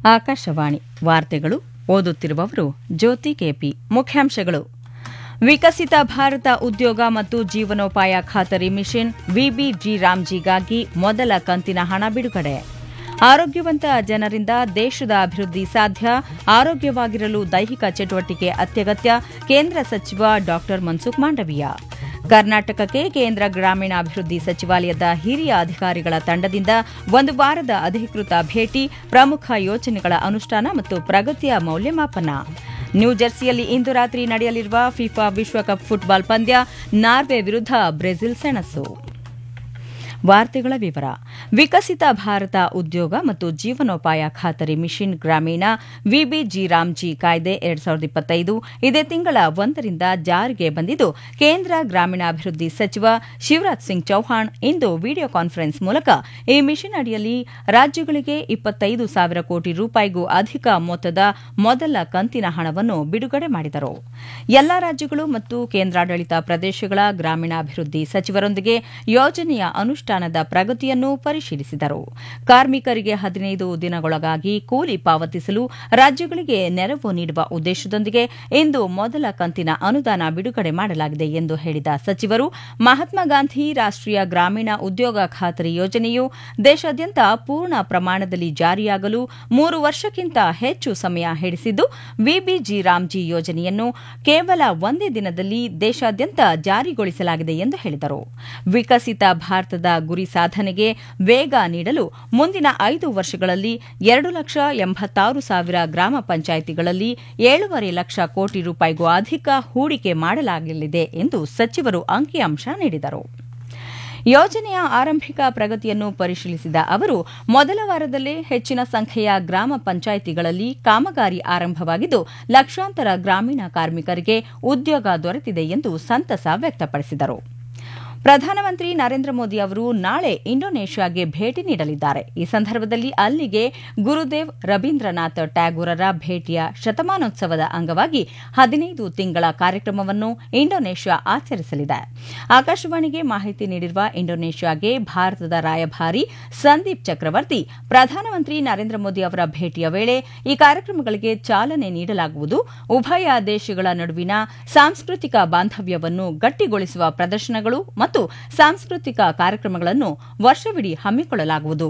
ಆಕಾಶವಾಣಿ ವಾರ್ತೆಗಳು ಓದುತ್ತಿರುವವರು ಜ್ಯೋತಿ ಕೆಪಿ ಮುಖ್ಯಾಂಶಗಳು ವಿಕಸಿತ ಭಾರತ ಉದ್ಯೋಗ ಮತ್ತು ಜೀವನೋಪಾಯ ಖಾತರಿ ಮಿಷನ್ ವಿಬಿಜಿ ರಾಮ್ಜಿಗಾಗಿ ಮೊದಲ ಕಂತಿನ ಹಣ ಬಿಡುಗಡೆ ಆರೋಗ್ಯವಂತ ಜನರಿಂದ ದೇಶದ ಅಭಿವೃದ್ಧಿ ಸಾಧ್ಯ ಆರೋಗ್ಯವಾಗಿರಲು ದೈಹಿಕ ಚಟುವಟಿಕೆ ಅತ್ಯಗತ್ಯ ಕೇಂದ್ರ ಸಚಿವ ಡಾ ಮನ್ಸುಖ್ ಮಾಂಡವೀಯ ಕರ್ನಾಟಕಕ್ಕೆ ಕೇಂದ್ರ ಗ್ರಾಮೀಣಾಭಿವೃದ್ಧಿ ಸಚಿವಾಲಯದ ಹಿರಿಯ ಅಧಿಕಾರಿಗಳ ತಂಡದಿಂದ ಒಂದು ವಾರದ ಅಧಿಕೃತ ಭೇಟಿ ಪ್ರಮುಖ ಯೋಜನೆಗಳ ಅನುಷ್ಠಾನ ಮತ್ತು ಪ್ರಗತಿಯ ಮೌಲ್ಯಮಾಪನ ನ್ಯೂಜೆರ್ಸಿಯಲ್ಲಿ ಇಂದು ರಾತ್ರಿ ನಡೆಯಲಿರುವ ಫಿಫಾ ವಿಶ್ವಕಪ್ ಫುಟ್ಬಾಲ್ ಪಂದ್ಯ ನಾರ್ವೆ ವಿರುದ್ಧ ಬ್ರೆಜಿಲ್ ಸೆಣಸು ವಾರ್ತೆಗಳ ವಿವರ ವಿಕಸಿತ ಭಾರತ ಉದ್ಯೋಗ ಮತ್ತು ಜೀವನೋಪಾಯ ಖಾತರಿ ಮಿಷನ್ ಗ್ರಾಮೀಣ ವಿಬಿಜಿ ರಾಮ್ಜಿ ಕಾಯ್ದೆ ಎರಡ್ ಸಾವಿರದ ಇಪ್ಪತ್ತೈದು ಇದೇ ತಿಂಗಳ ಒಂದರಿಂದ ಜಾರಿಗೆ ಬಂದಿದ್ದು ಕೇಂದ್ರ ಗ್ರಾಮೀಣಾಭಿವೃದ್ಧಿ ಸಚಿವ ಶಿವರಾಜ್ ಸಿಂಗ್ ಚೌಹಾಣ್ ಇಂದು ವಿಡಿಯೋ ಕಾನ್ಫರೆನ್ಸ್ ಮೂಲಕ ಈ ಮಿಷನ್ ಅಡಿಯಲ್ಲಿ ರಾಜ್ಯಗಳಿಗೆ ಇಪ್ಪತ್ತೈದು ಸಾವಿರ ಕೋಟಿ ರೂಪಾಯಿಗೂ ಅಧಿಕ ಮೊತ್ತದ ಮೊದಲ ಕಂತಿನ ಹಣವನ್ನು ಬಿಡುಗಡೆ ಮಾಡಿದರು ಎಲ್ಲಾ ರಾಜ್ಯಗಳು ಮತ್ತು ಕೇಂದ್ರಾಡಳಿತ ಪ್ರದೇಶಗಳ ಗ್ರಾಮೀಣಾಭಿವೃದ್ಧಿ ಸಚಿವರೊಂದಿಗೆ ಯೋಜನೆಯ ಅನುಷ್ಠಾನ ಪ್ರಗತಿಯನ್ನು ಪರಿಶೀಲಿಸಿದರು ಕಾರ್ಮಿಕರಿಗೆ ಹದಿನೈದು ದಿನಗಳೊಳಗಾಗಿ ಕೂಲಿ ಪಾವತಿಸಲು ರಾಜ್ಯಗಳಿಗೆ ನೆರವು ನೀಡುವ ಉದ್ದೇಶದೊಂದಿಗೆ ಇಂದು ಮೊದಲ ಕಂತಿನ ಅನುದಾನ ಬಿಡುಗಡೆ ಮಾಡಲಾಗಿದೆ ಎಂದು ಹೇಳಿದ ಸಚಿವರು ಮಹಾತ್ಮ ಗಾಂಧಿ ರಾಷ್ಟೀಯ ಗ್ರಾಮೀಣ ಉದ್ಯೋಗ ಖಾತರಿ ಯೋಜನೆಯು ದೇಶಾದ್ಯಂತ ಪೂರ್ಣ ಪ್ರಮಾಣದಲ್ಲಿ ಜಾರಿಯಾಗಲು ಮೂರು ವರ್ಷಕ್ಕಿಂತ ಹೆಚ್ಚು ಸಮಯ ಹಿಡಿಸಿದ್ದು ವಿಬಿಜಿ ರಾಮ್ಜಿ ಯೋಜನೆಯನ್ನು ಕೇವಲ ಒಂದೇ ದಿನದಲ್ಲಿ ದೇಶಾದ್ಯಂತ ಜಾರಿಗೊಳಿಸಲಾಗಿದೆ ಎಂದು ಹೇಳಿದರು ವಿಕಸಿತ ಭಾರತದ ಗುರಿ ಸಾಧನೆಗೆ ವೇಗ ನೀಡಲು ಮುಂದಿನ ಐದು ವರ್ಷಗಳಲ್ಲಿ ಎರಡು ಲಕ್ಷ ಎಂಬತ್ತಾರು ಸಾವಿರ ಗ್ರಾಮ ಪಂಚಾಯಿತಿಗಳಲ್ಲಿ ಏಳೂವರೆ ಲಕ್ಷ ಕೋಟಿ ರೂಪಾಯಿಗೂ ಅಧಿಕ ಹೂಡಿಕೆ ಮಾಡಲಾಗಲಿದೆ ಎಂದು ಸಚಿವರು ಅಂಕಿಅಂಶ ನೀಡಿದರು ಯೋಜನೆಯ ಆರಂಭಿಕ ಪ್ರಗತಿಯನ್ನು ಪರಿಶೀಲಿಸಿದ ಅವರು ಮೊದಲ ವಾರದಲ್ಲೇ ಹೆಚ್ಚಿನ ಸಂಖ್ಯೆಯ ಗ್ರಾಮ ಪಂಚಾಯಿತಿಗಳಲ್ಲಿ ಕಾಮಗಾರಿ ಆರಂಭವಾಗಿದ್ದು ಲಕ್ಷಾಂತರ ಗ್ರಾಮೀಣ ಕಾರ್ಮಿಕರಿಗೆ ಉದ್ಯೋಗ ದೊರೆತಿದೆ ಎಂದು ಸಂತಸ ವ್ಯಕ್ತಪಡಿಸಿದರು ಪ್ರಧಾನಮಂತ್ರಿ ನರೇಂದ್ರ ಮೋದಿ ಅವರು ನಾಳೆ ಇಂಡೋನೇಷ್ಯಾಗೆ ಭೇಟಿ ನೀಡಲಿದ್ದಾರೆ ಈ ಸಂದರ್ಭದಲ್ಲಿ ಅಲ್ಲಿಗೆ ಗುರುದೇವ್ ರವೀಂದ್ರನಾಥ್ ಟ್ಯಾಗೂರರ ಭೇಟಿಯ ಶತಮಾನೋತ್ಸವದ ಅಂಗವಾಗಿ ಹದಿನೈದು ತಿಂಗಳ ಕಾರ್ಯಕ್ರಮವನ್ನು ಇಂಡೋನೇಷ್ಯಾ ಆಚರಿಸಲಿದೆ ಆಕಾಶವಾಣಿಗೆ ಮಾಹಿತಿ ನೀಡಿರುವ ಇಂಡೋನೇಷ್ಯಾಗೆ ಭಾರತದ ರಾಯಭಾರಿ ಸಂದೀಪ್ ಚಕ್ರವರ್ತಿ ಪ್ರಧಾನಮಂತ್ರಿ ನರೇಂದ್ರ ಮೋದಿ ಅವರ ಭೇಟಿಯ ವೇಳೆ ಈ ಕಾರ್ಯಕ್ರಮಗಳಿಗೆ ಚಾಲನೆ ನೀಡಲಾಗುವುದು ಉಭಯ ದೇಶಗಳ ನಡುವಿನ ಸಾಂಸ್ಕೃತಿಕ ಬಾಂಧವ್ಯವನ್ನು ಗಟ್ಟಿಗೊಳಿಸುವ ಪ್ರದರ್ಶನಗಳು ಮತ್ತು ಸಾಂಸ್ಕೃತಿಕ ಕಾರ್ಯಕ್ರಮಗಳನ್ನು ವರ್ಷವಿಡೀ ಹಮ್ಮಿಕೊಳ್ಳಲಾಗುವುದು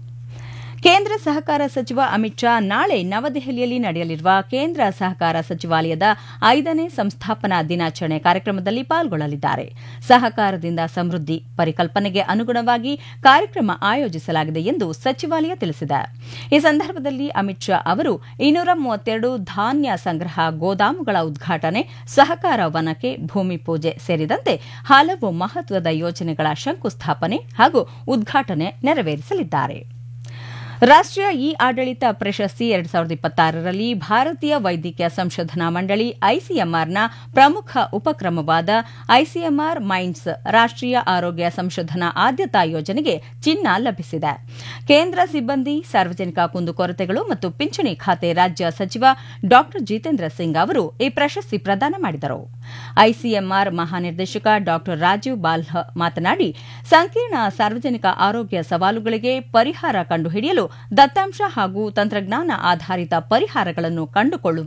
ಕೇಂದ್ರ ಸಹಕಾರ ಸಚಿವ ಅಮಿತ್ ಶಾ ನಾಳೆ ನವದೆಹಲಿಯಲ್ಲಿ ನಡೆಯಲಿರುವ ಕೇಂದ್ರ ಸಹಕಾರ ಸಚಿವಾಲಯದ ಐದನೇ ಸಂಸ್ಥಾಪನಾ ದಿನಾಚರಣೆ ಕಾರ್ಯಕ್ರಮದಲ್ಲಿ ಪಾಲ್ಗೊಳ್ಳಲಿದ್ದಾರೆ ಸಹಕಾರದಿಂದ ಸಮೃದ್ಧಿ ಪರಿಕಲ್ಪನೆಗೆ ಅನುಗುಣವಾಗಿ ಕಾರ್ಯಕ್ರಮ ಆಯೋಜಿಸಲಾಗಿದೆ ಎಂದು ಸಚಿವಾಲಯ ತಿಳಿಸಿದೆ ಈ ಸಂದರ್ಭದಲ್ಲಿ ಅಮಿತ್ ಶಾ ಅವರು ಇನ್ನೂರ ಮೂವತ್ತೆರಡು ಧಾನ್ಯ ಸಂಗ್ರಹ ಗೋದಾಮುಗಳ ಉದ್ಘಾಟನೆ ಸಹಕಾರ ವನಕ್ಕೆ ಭೂಮಿ ಪೂಜೆ ಸೇರಿದಂತೆ ಹಲವು ಮಹತ್ವದ ಯೋಜನೆಗಳ ಶಂಕುಸ್ಥಾಪನೆ ಹಾಗೂ ಉದ್ಘಾಟನೆ ನೆರವೇರಿಸಲಿದ್ದಾರೆ ರಾಷ್ಟೀಯ ಇ ಆಡಳಿತ ಪ್ರಶಸ್ತಿ ಎರಡ್ ಸಾವಿರದ ಇಪ್ಪತ್ತಾರರಲ್ಲಿ ಭಾರತೀಯ ವೈದ್ಯಕೀಯ ಸಂಶೋಧನಾ ಮಂಡಳಿ ಐಸಿಎಂಆರ್ನ ಪ್ರಮುಖ ಉಪಕ್ರಮವಾದ ಐಸಿಎಂಆರ್ ಮೈಂಡ್ಸ್ ರಾಷ್ಟೀಯ ಆರೋಗ್ಯ ಸಂಶೋಧನಾ ಆದ್ಯತಾ ಯೋಜನೆಗೆ ಚಿನ್ನ ಲಭಿಸಿದೆ ಕೇಂದ್ರ ಸಿಬ್ಬಂದಿ ಸಾರ್ವಜನಿಕ ಕುಂದುಕೊರತೆಗಳು ಮತ್ತು ಪಿಂಚಣಿ ಖಾತೆ ರಾಜ್ಯ ಸಚಿವ ಡಾ ಜಿತೇಂದ್ರ ಸಿಂಗ್ ಅವರು ಈ ಪ್ರಶಸ್ತಿ ಪ್ರದಾನ ಮಾಡಿದರು ಐಸಿಎಂಆರ್ ಮಹಾನಿರ್ದೇಶಕ ಡಾ ರಾಜೀವ್ ಬಾಲ್ಹ ಮಾತನಾಡಿ ಸಂಕೀರ್ಣ ಸಾರ್ವಜನಿಕ ಆರೋಗ್ಯ ಸವಾಲುಗಳಿಗೆ ಪರಿಹಾರ ಕಂಡುಹಿಡಿಯಲು ದತ್ತಾಂಶ ಹಾಗೂ ತಂತ್ರಜ್ಞಾನ ಆಧಾರಿತ ಪರಿಹಾರಗಳನ್ನು ಕಂಡುಕೊಳ್ಳುವ